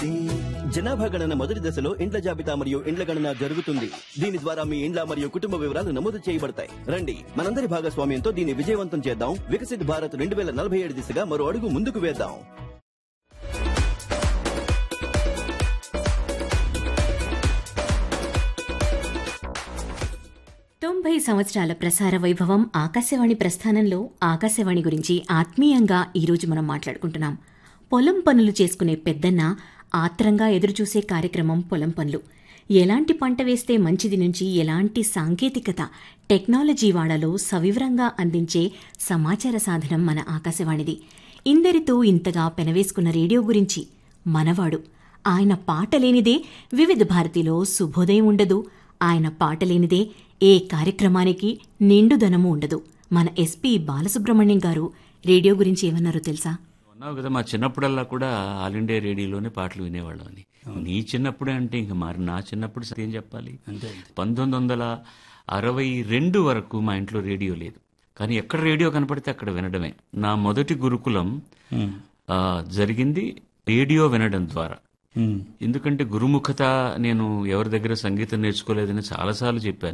ఉన్నది జనాభా గణన మొదటి దశలో ఇండ్ల జాబితా మరియు ఇండ్ల గణన జరుగుతుంది దీని ద్వారా మీ ఇండ్ల మరియు కుటుంబ వివరాలు నమోదు చేయబడతాయి రండి మనందరి భాగస్వామ్యంతో దీన్ని విజయవంతం చేద్దాం వికసిత్ భారత్ రెండు వేల నలభై ఏడు దిశగా మరో అడుగు ముందుకు వేద్దాం తొంభై సంవత్సరాల ప్రసార వైభవం ఆకాశవాణి ప్రస్థానంలో ఆకాశవాణి గురించి ఆత్మీయంగా ఈరోజు మనం మాట్లాడుకుంటున్నాం పొలం పనులు చేసుకునే పెద్దన్న ఆత్రంగా ఎదురుచూసే కార్యక్రమం పొలం పనులు ఎలాంటి పంట వేస్తే మంచిది నుంచి ఎలాంటి సాంకేతికత టెక్నాలజీ వాడాలో సవివరంగా అందించే సమాచార సాధనం మన ఆకాశవాణిది ఇందరితో ఇంతగా పెనవేసుకున్న రేడియో గురించి మనవాడు ఆయన పాట లేనిదే వివిధ భారతిలో శుభోదయం ఉండదు ఆయన పాట లేనిదే ఏ కార్యక్రమానికి నిండుదనము ఉండదు మన ఎస్పీ బాలసుబ్రహ్మణ్యం గారు రేడియో గురించి ఏమన్నారో తెలుసా ఉన్నావు కదా మా చిన్నప్పుడల్లా కూడా ఆల్ ఇండియా రేడియోలోనే పాటలు వినేవాళ్ళం అని నీ చిన్నప్పుడే అంటే ఇంకా మరి నా చిన్నప్పుడు సంగతి ఏం చెప్పాలి పంతొమ్మిది వందల అరవై రెండు వరకు మా ఇంట్లో రేడియో లేదు కానీ ఎక్కడ రేడియో కనపడితే అక్కడ వినడమే నా మొదటి గురుకులం ఆ, జరిగింది రేడియో వినడం ద్వారా ఎందుకంటే గురుముఖత నేను ఎవరి దగ్గర సంగీతం నేర్చుకోలేదని చాలాసార్లు చెప్పాను